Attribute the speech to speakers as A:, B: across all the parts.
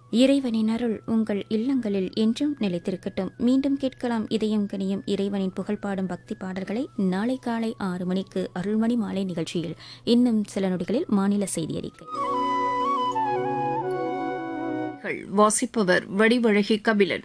A: இறைவனின் அருள் உங்கள் இல்லங்களில் என்றும் நிலைத்திருக்கட்டும் மீண்டும் கேட்கலாம் இதயம் கனியும் இறைவனின் புகழ் பாடும் பக்தி பாடல்களை நாளை காலை ஆறு மணிக்கு அருள்மணி மாலை நிகழ்ச்சியில் இன்னும் சில நொடிகளில் மாநில செய்தி அறிக்கை
B: வாசிப்பவர் வடிவழகி கபிலன்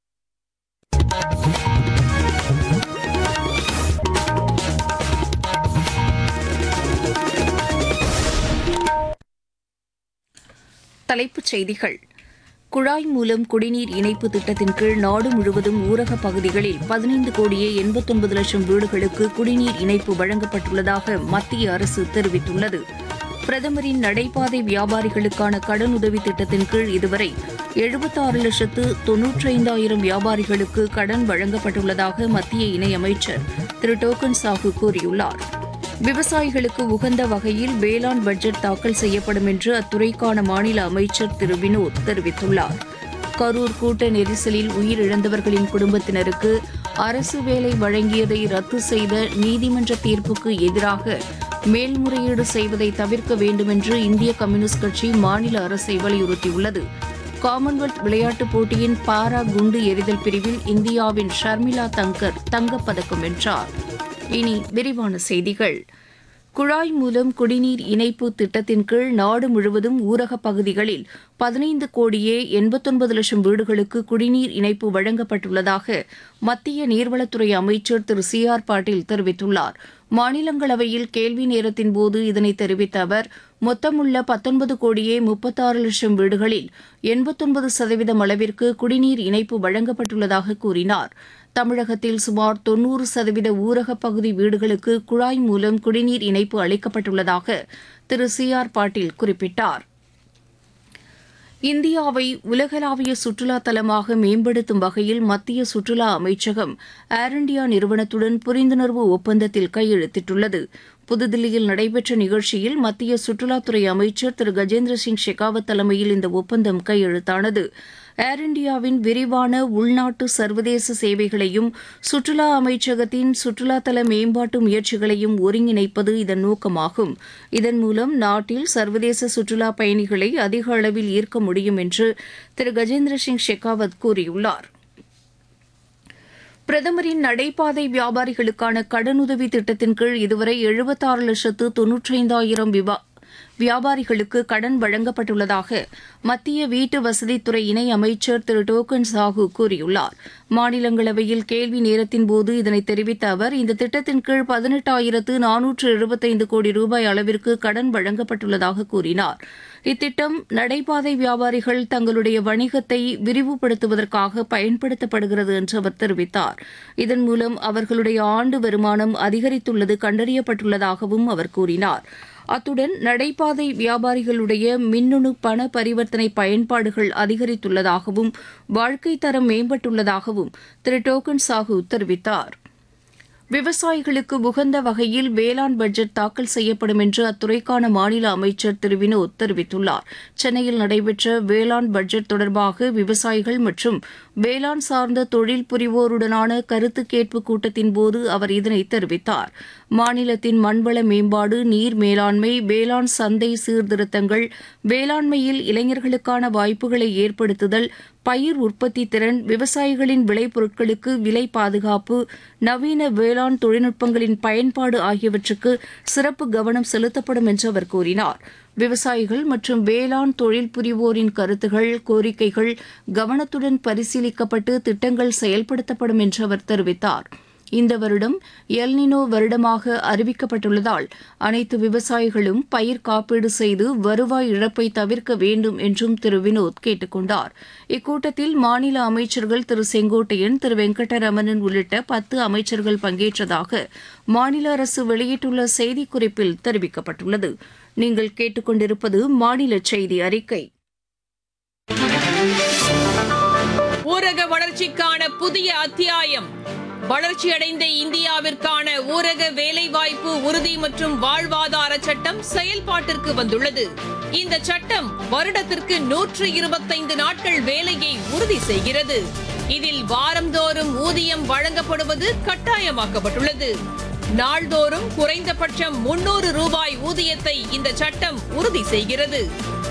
B: தலைப்புச் செய்திகள் குழாய் மூலம் குடிநீர் இணைப்பு திட்டத்தின் கீழ் நாடு முழுவதும் ஊரக பகுதிகளில் பதினைந்து கோடியே எண்பத்தொன்பது லட்சம் வீடுகளுக்கு குடிநீர் இணைப்பு வழங்கப்பட்டுள்ளதாக மத்திய அரசு தெரிவித்துள்ளது பிரதமரின் நடைபாதை வியாபாரிகளுக்கான கடனுதவி திட்டத்தின் கீழ் இதுவரை எழுபத்தாறு லட்சத்து தொன்னூற்றைந்தாயிரம் வியாபாரிகளுக்கு கடன் வழங்கப்பட்டுள்ளதாக மத்திய இணையமைச்சர் திரு டோக்கன் சாஹு கூறியுள்ளார் விவசாயிகளுக்கு உகந்த வகையில் வேளாண் பட்ஜெட் தாக்கல் செய்யப்படும் என்று அத்துறைக்கான மாநில அமைச்சர் திரு வினோத் தெரிவித்துள்ளார் கரூர் கூட்ட நெரிசலில் உயிரிழந்தவர்களின் குடும்பத்தினருக்கு அரசு வேலை வழங்கியதை ரத்து செய்த நீதிமன்ற தீர்ப்புக்கு எதிராக மேல்முறையீடு செய்வதை தவிர்க்க வேண்டுமென்று இந்திய கம்யூனிஸ்ட் கட்சி மாநில அரசை வலியுறுத்தியுள்ளது காமன்வெல்த் விளையாட்டுப் போட்டியின் பாரா குண்டு எறிதல் பிரிவில் இந்தியாவின் ஷர்மிளா தங்கர் தங்கப்பதக்கம் வென்றார் இனி விரிவான செய்திகள் குழாய் மூலம் குடிநீர் இணைப்பு திட்டத்தின் கீழ் நாடு முழுவதும் ஊரகப் பகுதிகளில் பதினைந்து கோடியே எண்பத்தொன்பது லட்சம் வீடுகளுக்கு குடிநீர் இணைப்பு வழங்கப்பட்டுள்ளதாக மத்திய நீர்வளத்துறை அமைச்சர் திரு சி ஆர் பாட்டீல் தெரிவித்துள்ளார் மாநிலங்களவையில் கேள்வி நேரத்தின் போது இதனை தெரிவித்த அவர் மொத்தமுள்ள பத்தொன்பது கோடியே முப்பத்தாறு லட்சம் வீடுகளில் எண்பத்தொன்பது சதவீதம் அளவிற்கு குடிநீர் இணைப்பு வழங்கப்பட்டுள்ளதாக கூறினார் தமிழகத்தில் சுமார் தொன்னூறு சதவீத ஊரகப் பகுதி வீடுகளுக்கு குழாய் மூலம் குடிநீர் இணைப்பு அளிக்கப்பட்டுள்ளதாக திரு சி ஆர் பாட்டீல் குறிப்பிட்டார் இந்தியாவை உலகளாவிய சுற்றுலா தலமாக மேம்படுத்தும் வகையில் மத்திய சுற்றுலா அமைச்சகம் ஏர் இண்டியா நிறுவனத்துடன் புரிந்துணர்வு ஒப்பந்தத்தில் கையெழுத்திட்டுள்ளது புதுதில்லியில் நடைபெற்ற நிகழ்ச்சியில் மத்திய சுற்றுலாத்துறை அமைச்சர் திரு கஜேந்திர சிங் ஷெகாவத் தலைமையில் இந்த ஒப்பந்தம் கையெழுத்தானது ஏர் இண்டியாவின் விரிவான உள்நாட்டு சர்வதேச சேவைகளையும் சுற்றுலா அமைச்சகத்தின் சுற்றுலாத்தல மேம்பாட்டு முயற்சிகளையும் ஒருங்கிணைப்பது இதன் நோக்கமாகும் இதன் மூலம் நாட்டில் சர்வதேச சுற்றுலா பயணிகளை அதிக அளவில் ஈர்க்க முடியும் என்று திரு கஜேந்திர சிங் ஷெகாவத் கூறியுள்ளார் பிரதமரின் நடைபாதை வியாபாரிகளுக்கான கடனுதவி திட்டத்தின் கீழ் இதுவரை எழுபத்தாறு லட்சத்து தொன்னூற்றைந்தாயிரம் வியாபாரிகளுக்கு கடன் வழங்கப்பட்டுள்ளதாக மத்திய வீட்டு வசதித்துறை இணை அமைச்சர் திரு டோக்கன் சாஹூ கூறியுள்ளார் மாநிலங்களவையில் கேள்வி நேரத்தின் போது இதனை தெரிவித்த அவர் இந்த திட்டத்தின் கீழ் பதினெட்டாயிரத்து நானூற்று எழுபத்தைந்து கோடி ரூபாய் அளவிற்கு கடன் வழங்கப்பட்டுள்ளதாக கூறினார் இத்திட்டம் நடைபாதை வியாபாரிகள் தங்களுடைய வணிகத்தை விரிவுபடுத்துவதற்காக பயன்படுத்தப்படுகிறது என்று அவர் தெரிவித்தார் இதன் மூலம் அவர்களுடைய ஆண்டு வருமானம் அதிகரித்துள்ளது கண்டறியப்பட்டுள்ளதாகவும் அவர் கூறினார் அத்துடன் நடைபாதை வியாபாரிகளுடைய மின்னணு பண பரிவர்த்தனை பயன்பாடுகள் அதிகரித்துள்ளதாகவும் வாழ்க்கை தரம் மேம்பட்டுள்ளதாகவும் திரு டோக்கன் சாஹூ தெரிவித்தார் விவசாயிகளுக்கு உகந்த வகையில் வேளாண் பட்ஜெட் தாக்கல் செய்யப்படும் என்று அத்துறைக்கான மாநில அமைச்சர் திரு வினோத் தெரிவித்துள்ளார் சென்னையில் நடைபெற்ற வேளாண் பட்ஜெட் தொடர்பாக விவசாயிகள் மற்றும் வேளாண் சார்ந்த தொழில் புரிவோருடனான கருத்து கேட்பு கூட்டத்தின் போது அவர் இதனை தெரிவித்தார் மாநிலத்தின் மண்வள மேம்பாடு நீர் மேலாண்மை வேளாண் சந்தை சீர்திருத்தங்கள் வேளாண்மையில் இளைஞர்களுக்கான வாய்ப்புகளை ஏற்படுத்துதல் பயிர் உற்பத்தி திறன் விவசாயிகளின் விளைபொருட்களுக்கு விலை பாதுகாப்பு நவீன வேளாண் தொழில்நுட்பங்களின் பயன்பாடு ஆகியவற்றுக்கு சிறப்பு கவனம் செலுத்தப்படும் என்று அவர் கூறினார் விவசாயிகள் மற்றும் வேளாண் தொழில் புரிவோரின் கருத்துகள் கோரிக்கைகள் கவனத்துடன் பரிசீலிக்கப்பட்டு திட்டங்கள் செயல்படுத்தப்படும் என்று அவர் தெரிவித்தார் இந்த வருடம் எல்னினோ வருடமாக அறிவிக்கப்பட்டுள்ளதால் அனைத்து விவசாயிகளும் பயிர் காப்பீடு செய்து வருவாய் இழப்பை தவிர்க்க வேண்டும் என்றும் திரு வினோத் கேட்டுக் கொண்டார் இக்கூட்டத்தில் மாநில அமைச்சர்கள் திரு செங்கோட்டையன் திரு வெங்கடரமணன் உள்ளிட்ட பத்து அமைச்சர்கள் பங்கேற்றதாக மாநில அரசு வெளியிட்டுள்ள செய்திக்குறிப்பில் தெரிவிக்கப்பட்டுள்ளது நீங்கள் கேட்டுக்கொண்டிருப்பது மாநில செய்தி அறிக்கை
C: ஊரக வளர்ச்சிக்கான புதிய அத்தியாயம் வளர்ச்சியடைந்த இந்தியாவிற்கான ஊரக வேலைவாய்ப்பு உறுதி மற்றும் வாழ்வாதார சட்டம் செயல்பாட்டிற்கு வந்துள்ளது இந்த சட்டம் வருடத்திற்கு நூற்று இருபத்தைந்து நாட்கள் வேலையை உறுதி செய்கிறது இதில் வாரந்தோறும் ஊதியம் வழங்கப்படுவது கட்டாயமாக்கப்பட்டுள்ளது நாள்தோறும் குறைந்தபட்சம் முன்னூறு ரூபாய் ஊதியத்தை இந்த சட்டம் உறுதி செய்கிறது